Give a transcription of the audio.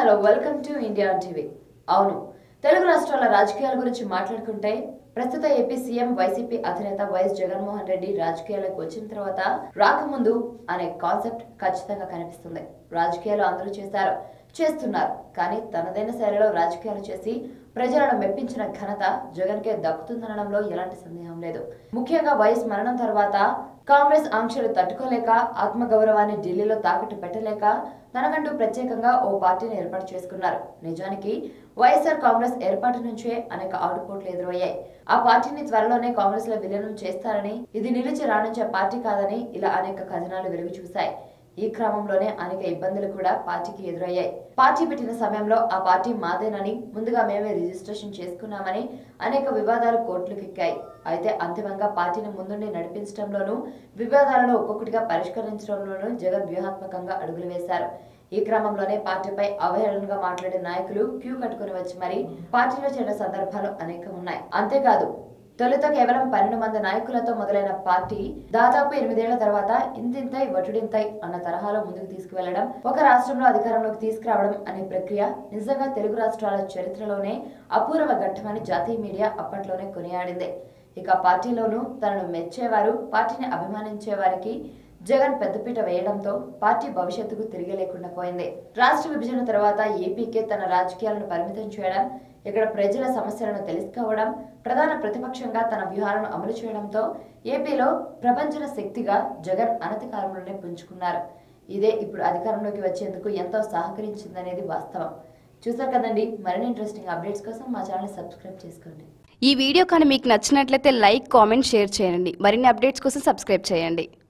hello welcome to India TV అవును తెలుగు రాష్ట్రాల రాజకీయాల గురించి మాట్లాడుకుంటే ప్రస్తుత ఏపీ సీఎం వైసీపీ అధినేత వైఎస్ జగన్మోహన్ రెడ్డి రాజకీయాలకు వచ్చిన తర్వాత రాకముందు అనే కాన్సెప్ట్ ఖచ్చితంగా కనిపిస్తుంది రాజకీయాలు అందరూ చేశారు చేస్తున్నారు కానీ తనదైన శైలిలో రాజకీయాలు చేసి ప్రజలను మెప్పించిన ఘనత జగన్కే దక్కుతుందనడంలో ఎలాంటి సందేహం లేదు ముఖ్యంగా వైఎస్ మరణం తర్వాత కాంగ్రెస్ ఆంక్షలు తట్టుకోలేక ఆత్మగౌరవాన్ని ఢిల్లీలో తాకట్టు పెట్టలేక తనకంటూ ప్రత్యేకంగా ఓ పార్టీని ఏర్పాటు చేసుకున్నారు నిజానికి వైఎస్ఆర్ కాంగ్రెస్ ఏర్పాటు నుంచే అనేక ఆటుపోట్లు ఎదురయ్యాయి ఆ పార్టీని త్వరలోనే కాంగ్రెస్ లో విలీనం చేస్తారని ఇది నిలిచి రాణించే పార్టీ కాదని ఇలా అనేక కథనాలు వెలుగు చూశాయి ఈ క్రమంలోనే అనేక ఇబ్బందులు కూడా పార్టీకి ఎదురయ్యాయి పార్టీ పెట్టిన సమయంలో ఆ పార్టీ మాదేనని ముందుగా మేమే రిజిస్ట్రేషన్ చేసుకున్నామని అనేక వివాదాలు కోర్టులకు ఎక్కాయి అయితే అంతిమంగా పార్టీని ముందుండి నడిపించడంలోనూ వివాదాలను ఒక్కొక్కటిగా పరిష్కరించడంలోనూ జగన్ వ్యూహాత్మకంగా అడుగులు వేశారు ఈ క్రమంలోనే పార్టీపై అవహేళనగా మాట్లాడే నాయకులు క్యూ కట్టుకుని వచ్చి మరి పార్టీలో చేరిన సందర్భాలు అనేకం ఉన్నాయి అంతేకాదు తొలుత కేవలం పన్నెండు మంది నాయకులతో మొదలైన పార్టీ దాదాపు ఎనిమిదేళ్ల తర్వాత ఇంతింతై వటుడింతై అన్న తరహాలో ముందుకు తీసుకువెళ్లడం ఒక రాష్ట్రంలో అధికారంలోకి తీసుకురావడం అనే ప్రక్రియ నిజంగా తెలుగు రాష్ట్రాల చరిత్రలోనే అపూర్వ ఘట్టమని జాతీయ మీడియా అప్పట్లోనే కొనియాడింది ఇక పార్టీలోనూ తనను మెచ్చేవారు పార్టీని అభిమానించే వారికి జగన్ పెద్దపీట వేయడంతో పార్టీ భవిష్యత్తుకు తిరిగి లేకుండా పోయింది రాష్ట్ర విభజన తర్వాత ఏపీకే తన రాజకీయాలను పరిమితం చేయడం ఇక్కడ ప్రజల సమస్యలను తెలుసుకోవడం ప్రధాన ప్రతిపక్షంగా తన వ్యూహాలను అమలు చేయడంతో ఏపీలో ప్రపంచన శక్తిగా జగన్ అనతి కాలంలోనే పుంజుకున్నారు ఇదే ఇప్పుడు అధికారంలోకి వచ్చేందుకు ఎంతో సహకరించిందనేది వాస్తవం చూసారు కదండి మరిన్ని ఇంట్రెస్టింగ్ అప్డేట్స్ కోసం మా ఛానల్ సబ్స్క్రైబ్ చేసుకోండి ఈ వీడియో కానీ మీకు నచ్చినట్లయితే లైక్ కామెంట్ షేర్ చేయండి మరిన్ని అప్డేట్స్ కోసం సబ్స్క్రైబ్ చేయండి